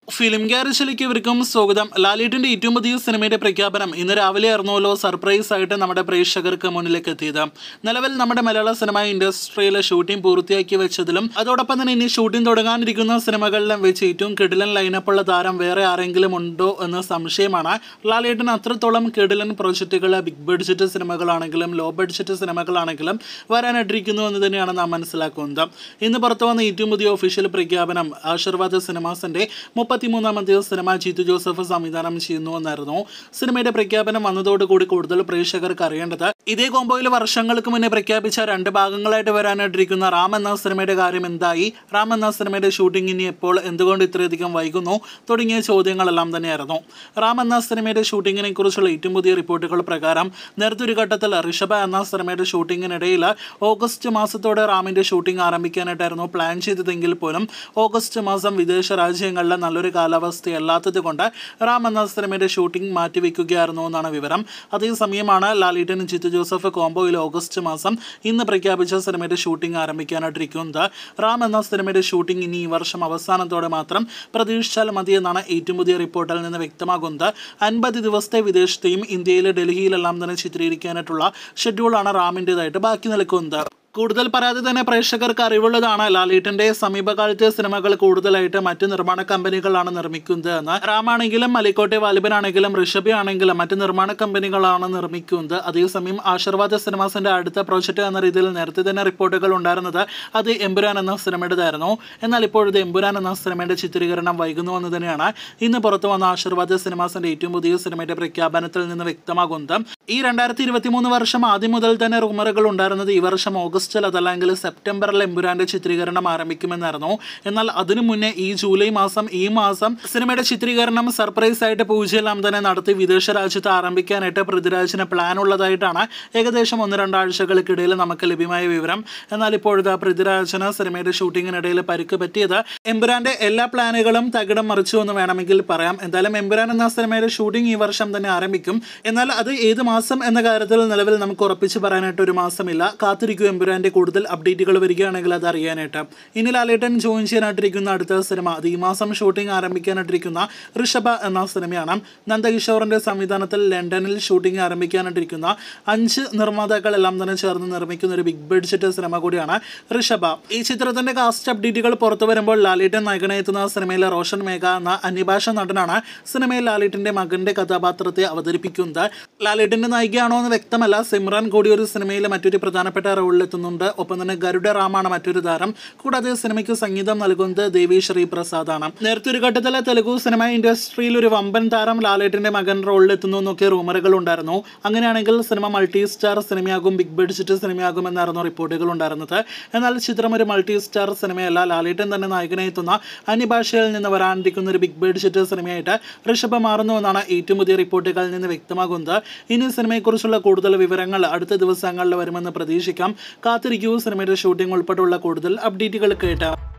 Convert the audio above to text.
film ഗ്യാരേജിലേക്ക് ഇവർക്കും സ്വാഗതം ലാലേട്ടിന്റെ ഏറ്റവും പുതിയ സിനിമയുടെ പ്രഖ്യാപനം ഇന്ന് രാവിലെ ആയിരുന്നല്ലോ സർപ്രൈസ് ആയിട്ട് നമ്മുടെ പ്രേക്ഷകർക്ക് മുന്നിലേക്ക് എത്തിയത് നിലവിൽ നമ്മുടെ മലയാള സിനിമ ഇൻഡസ്ട്രിയിലെ ഷൂട്ടിംഗ് പൂർത്തിയാക്കി വെച്ചതിലും അതോടൊപ്പം തന്നെ ഇനി ഷൂട്ടിംഗ് തുടങ്ങാനിരിക്കുന്ന സിനിമകളിലും വെച്ച് ഏറ്റവും കിടിലൻ ലൈനപ്പുള്ള താരം വേറെ ആരെങ്കിലും ഉണ്ടോ എന്ന സംശയമാണ് ലാലേട്ടൻ അത്രത്തോളം കിടിലൻ പ്രൊജക്റ്റുകൾ ബിഗ് ബഡ്ജറ്റ് സിനിമകളാണെങ്കിലും ലോ ബഡ്ജറ്റ് സിനിമകളാണെങ്കിലും വരാനിട്ടിരിക്കുന്നു എന്ന് തന്നെയാണ് നാം മനസ്സിലാക്കുന്നത് ഇന്ന് പുറത്തു വന്ന ഏറ്റവും പുതിയ ഒഫീഷ്യൽ പ്രഖ്യാപനം ആശീർവാദ് സിനിമാസിന്റെ മുപ്പത്തിമൂന്നാമത്തെ സിനിമ ജീതു ജോസഫ് സംവിധാനം ചെയ്യുന്നു എന്നായിരുന്നു സിനിമയുടെ പ്രഖ്യാപനം വന്നതോടുകൂടി കൂടുതൽ പ്രേക്ഷകർക്ക് അറിയേണ്ടത് ഇതേ കോമ്പോയിൽ വർഷങ്ങൾക്ക് മുന്നേ പ്രഖ്യാപിച്ച രണ്ട് ഭാഗങ്ങളായിട്ട് വരാനായിട്ടിരിക്കുന്ന റാം എന്ന സിനിമയുടെ കാര്യം എന്തായി റാം എന്ന സിനിമയുടെ ഷൂട്ടിംഗ് ഇനി എപ്പോൾ എന്തുകൊണ്ട് ഇത്രയധികം വൈകുന്നു തുടങ്ങിയ ചോദ്യങ്ങളെല്ലാം തന്നെയായിരുന്നു റാം എന്ന സിനിമയുടെ ഷൂട്ടിങ്ങിനെ കുറിച്ചുള്ള ഏറ്റവും പുതിയ റിപ്പോർട്ടുകൾ പ്രകാരം നേരത്തെ ഒരു ഘട്ടത്തിൽ ഋഷഭ എന്ന സിനിമയുടെ ഷൂട്ടിങ്ങിനിടയിൽ ഓഗസ്റ്റ് മാസത്തോടെ റാമിന്റെ ഷൂട്ടിംഗ് ആരംഭിക്കാനായിട്ടായിരുന്നു പ്ലാൻ ചെയ്തതെങ്കിൽ പോലും ഓഗസ്റ്റ് മാസം വിദേശ രാജ്യങ്ങളിലെ നല്ലൊരു കാലാവസ്ഥയല്ലാത്തത് കൊണ്ട് റാം എന്ന സിനിമയുടെ ഷൂട്ടിംഗ് മാറ്റിവെക്കുകയായിരുന്നു എന്നാണ് വിവരം അതേസമയമാണ് ലാലിറ്റൻ ജിത്തു ജോസഫ് കോംബോയിൽ ഓഗസ്റ്റ് മാസം ഇന്ന് പ്രഖ്യാപിച്ച സിനിമയുടെ ഷൂട്ടിംഗ് ആരംഭിക്കാനായിട്ടിരിക്കുന്നത് റാം എന്ന സിനിമയുടെ ഷൂട്ടിംഗ് ഇനി ഈ വർഷം അവസാനത്തോടെ മാത്രം പ്രതീക്ഷിച്ചാൽ മതിയെന്നാണ് ഏറ്റവും പുതിയ റിപ്പോർട്ടിൽ നിന്ന് വ്യക്തമാകുന്നത് അൻപത് ദിവസത്തെ വിദേശത്തെയും ഇന്ത്യയിലെ ഡൽഹിയിലെല്ലാം തന്നെ ചിത്രീകരിക്കാനായിട്ടുള്ള ഷെഡ്യൂളാണ് റാമിൻ്റെതായിട്ട് ബാക്കി നിൽക്കുന്നത് കൂടുതൽ പറയാതെ തന്നെ പ്രേക്ഷകർക്ക് അറിവുള്ളതാണ് ലാലേട്ടന്റെ സമീപകാലത്തെ സിനിമകൾ കൂടുതലായിട്ട് മറ്റ് നിർമ്മാണ കമ്പനികളാണ് നിർമ്മിക്കുന്നത് എന്ന് റാമാണെങ്കിലും മലിക്കോട്ടെ വാലിബനാണെങ്കിലും ഋഷഭി ആണെങ്കിലും മറ്റ് നിർമ്മാണ കമ്പനികളാണ് നിർമ്മിക്കുന്നത് അതേസമയം ആശീർവാദ സിനിമാസിന്റെ അടുത്ത പ്രോജക്റ്റ് എന്ന രീതിയിൽ നേരത്തെ തന്നെ റിപ്പോർട്ടുകൾ ഉണ്ടായിരുന്നത് അത് എമ്പുരാൻ എന്ന സിനിമയുടേതായിരുന്നു എന്നാൽ ഇപ്പോഴത്തെ എമ്പുരാൻ എന്ന സിനിമയുടെ ചിത്രീകരണം വൈകുന്നു എന്ന് തന്നെയാണ് ഇന്ന് പുറത്തു വന്ന ആശീർവാദ സിനിമാസിന്റെ ഏറ്റവും പുതിയ സിനിമയുടെ പ്രഖ്യാപനത്തിൽ നിന്ന് വ്യക്തമാകുന്നത് ഈ രണ്ടായിരത്തി ഇരുപത്തി മൂന്ന് വർഷം ആദ്യം മുതൽ തന്നെ റൂമറുകൾ ഉണ്ടായിരുന്നത് ഈ വർഷം ഓഗസ്റ്റിൽ അതല്ലെങ്കിൽ സെപ്റ്റംബറിൽ എമ്പുരാന്റെ ചിത്രീകരണം ആരംഭിക്കുമെന്നായിരുന്നു എന്നാൽ അതിനു മുന്നേ ഈ ജൂലൈ മാസം ഈ മാസം സിനിമയുടെ ചിത്രീകരണം സർപ്രൈസ് ആയിട്ട് പൂജയെല്ലാം തന്നെ നടത്തി വിദേശ രാജ്യത്ത് ആരംഭിക്കാനായിട്ട് പൃഥ്വിരാജിന് പ്ലാൻ ഉള്ളതായിട്ടാണ് ഏകദേശം ഒന്ന് രണ്ടാഴ്ചകൾക്കിടയിൽ നമുക്ക് ലഭ്യമായ വിവരം എന്നാൽ ഇപ്പോഴത്തെ പൃഥ്വിരാജിന് സിനിമയുടെ ഷൂട്ടിങ്ങിനിടയിൽ പരിക്ക് പറ്റിയത് എമ്പുരാന്റെ എല്ലാ പ്ലാനുകളും തകിടം മറിച്ചു എന്ന് വേണമെങ്കിൽ പറയാം എന്തായാലും എമ്പുരാൻ എന്ന സിനിമയുടെ ഷൂട്ടിംഗ് ഈ വർഷം തന്നെ ആരംഭിക്കും എന്നാൽ അത് ഏത് മാസം എന്ന കാര്യത്തിൽ നിലവിൽ നമുക്ക് ഉറപ്പിച്ച് പറയാനായിട്ട് ഒരു മാസമില്ല കാത്തിരിക്കൂ എമ്പുരാന്റെ കൂടുതൽ അപ്ഡേറ്റുകൾ വരികയാണെങ്കിൽ അത് അറിയാനായിട്ട് ഇനി ലാലേട്ടൻ ജോയിൻ ചെയ്യാനായിട്ടിരിക്കുന്ന അടുത്ത സിനിമ അത് ഈ മാസം ഷൂട്ടിംഗ് ആരംഭിക്കാനായിട്ടിരിക്കുന്ന ഋഷഭ എന്ന സിനിമയാണ് നന്ദകിഷോറിന്റെ സംവിധാനത്തിൽ ലണ്ടനിൽ ഷൂട്ടിംഗ് ആരംഭിക്കാനായിട്ടിരിക്കുന്ന അഞ്ച് നിർമ്മാതാക്കളെല്ലാം തന്നെ ചേർന്ന് നിർമ്മിക്കുന്ന ഒരു ബിഗ് ബഡ്ജറ്റ് സിനിമ കൂടിയാണ് ഋഷഭ ഈ ചിത്രത്തിന്റെ കാസ്റ്റ് അപ്ഡേറ്റുകൾ പുറത്തു വരുമ്പോൾ ലാലേട്ടൻ നായകനായി എത്തുന്ന സിനിമയിലെ റോഷൻ മേഘ എന്ന അന്യഭാഷ നടനാണ് സിനിമയിൽ ലാലേട്ടന്റെ മകന്റെ കഥാപാത്രത്തെ അവതരിപ്പിക്കുന്നത് ലാലേട്ടന്റെ നായികയാണോ എന്ന് വ്യക്തമല്ല സിമ്രാൻ കൂടി ഒരു സിനിമയിൽ മറ്റൊരു പ്രധാനപ്പെട്ട റോളിൽ എത്തുന്നുണ്ട് ഒപ്പം തന്നെ ഗരുഡ റാമാണ് മറ്റൊരു താരം കൂടാതെ സിനിമയ്ക്ക് സംഗീതം നൽകുന്നത് ദേവി ശ്രീ പ്രസാദ് ആണ് നേരത്തെ ഒരു ഘട്ടത്തിലെ തെലുഗു സിനിമ ഇൻഡസ്ട്രിയിൽ ഒരു വമ്പൻ താരം ലാലേട്ടന്റെ മകൻ റോളിൽ എത്തുന്നു എന്നൊക്കെ റൂമറുകൾ ഉണ്ടായിരുന്നു അങ്ങനെയാണെങ്കിൽ സിനിമ മൾട്ടി സ്റ്റാർ സിനിമയാകും ബിഗ് ബഡ്ജറ്റ് സിനിമയാകും എന്നായിരുന്നു റിപ്പോർട്ടുകൾ ഉണ്ടായിരുന്നത് എന്നാൽ ചിത്രം ഒരു മൾട്ടി സ്റ്റാർ സിനിമയല്ല ലാലേട്ടൻ തന്നെ നായകനായി എത്തുന്ന അന്യഭാഷയിൽ നിന്ന് വരാനിരിക്കുന്ന ഒരു ബിഗ് ബഡ്ജറ്റ് സിനിമയായിട്ട് ഋഷഭ മാറുന്നു എന്നാണ് ഏറ്റവും പുതിയ റിപ്പോർട്ടുകളിൽ നിന്ന് വ്യക്തമാകുന്നത് ഇനി സിനിമയെക്കുറിച്ചുള്ള കൂടുതൽ വിവരങ്ങൾ അടുത്ത ദിവസങ്ങളിൽ വരുമെന്ന് പ്രതീക്ഷിക്കാം കാത്തിരിക്കൂ സിനിമയുടെ ഷൂട്ടിംഗ് ഉൾപ്പെടെയുള്ള കൂടുതൽ അപ്ഡേറ്റുകൾ കേട്ട്